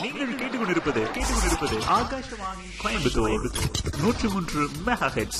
நீங்கள் கேட்டுக்கொண்டிருப்பது கேட்டுக்கொண்டிருப்பது ஆகாஷவாணி கோயம்புத்தூர் நூற்றி மூன்று mega hertz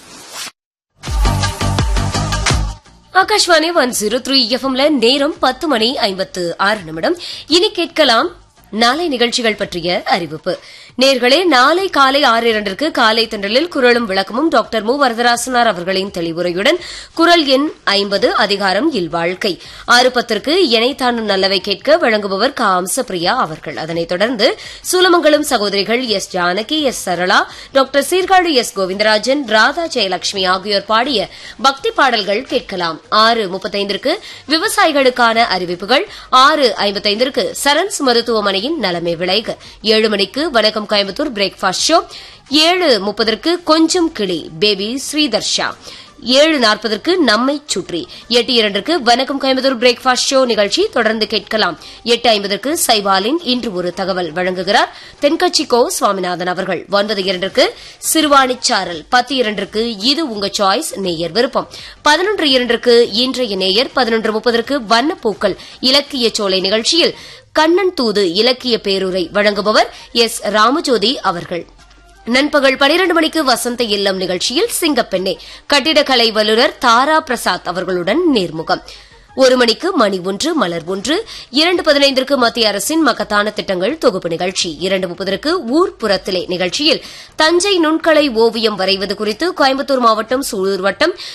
Akashvani one zero three எஃப்எம்ல நேரம் பத்து மணி ஐம்பத்து ஆறு நிமிடம் இனி கேட்கலாம் நாளை நிகழ்ச்சிகள் பற்றிய அறிவிப்பு நேர்களே நாளை காலை ஆறு இரண்டிற்கு காலை தென்றலில் குரலும் விளக்கமும் டாக்டர் மு வரதராசனார் அவர்களின் தெளிவுரையுடன் குரல் எண் ஐம்பது அதிகாரம் இல்வாழ்க்கை ஆறு பத்திற்கு இணைத்தானும் நல்லவை கேட்க வழங்குபவர் க அம்சப்பிரியா அவர்கள் அதனைத் தொடர்ந்து சூலமங்கலம் சகோதரிகள் S Janaki S Sarala doctor Sirkazhi S Govindarajan Radha Jayalakshmi ஆகியோர் பாடிய பக்தி பாடல்கள் கேட்கலாம் ஆறு முப்பத்தைந்திற்கு விவசாயிகளுக்கான அறிவிப்புகள் ஆறு ஐம்பத்தைந்திற்கு சரண்ஸ் மருத்துவமனையின் நலமே விளைக ஏழு மணிக்கு வணக்கம் கோயம்புத்தூர் பிரேக்ஃபாஸ்ட் ஷோ ஏழு முப்பதற்கு கொஞ்சம் கிளி பேபி ஸ்ரீதர்ஷா ஏழு நாற்பதற்கு நம்மை சுற்றி எட்டு இரண்டுக்கு வணக்கம் கோயம்புத்தூர் பிரேக்ஃபாஸ்ட் ஷோ நிகழ்ச்சி தொடர்ந்து கேட்கலாம் எட்டு ஐம்பதற்கு சைவாலின் இன்று ஒரு தகவல் வழங்குகிறார் தென்கட்சி கோ சுவாமிநாதன் அவர்கள் ஒன்பது இரண்டுக்கு சிறுவாணிச்சாரல் பத்து இரண்டுக்கு இது உங்க சாய்ஸ் நேயர் விருப்பம் பதினொன்று இரண்டுக்கு இன்றைய நேயர் பதினொன்று முப்பதற்கு வண்ணப்பூக்கள் இலக்கிய சோலை நிகழ்ச்சியில் கண்ணன் தூது இலக்கிய பேருரை வழங்குபவர் எஸ் ராமஜோதி அவர்கள் நண்பகல் பனிரண்டு மணிக்கு வசந்த இல்லம் நிகழ்ச்சியில் சிங்கப்பெண்ணே கட்டிடக்கலை வல்லுநர் தாரா பிரசாத் அவர்களுடன் நேர்முகம் ஒரு மணிக்கு மணி ஒன்று மலர் ஒன்று இரண்டு பதினைந்திற்கு மத்திய அரசின் மகத்தான திட்டங்கள் தொகுப்பு நிகழ்ச்சி இரண்டு முப்பதற்கு ஊர்ப்புறத்திலே நிகழ்ச்சியில் தஞ்சை நுண்கலை ஓவியம் வரைவது குறித்து கோயம்புத்தூர் மாவட்டம் சூலூர் வட்டம்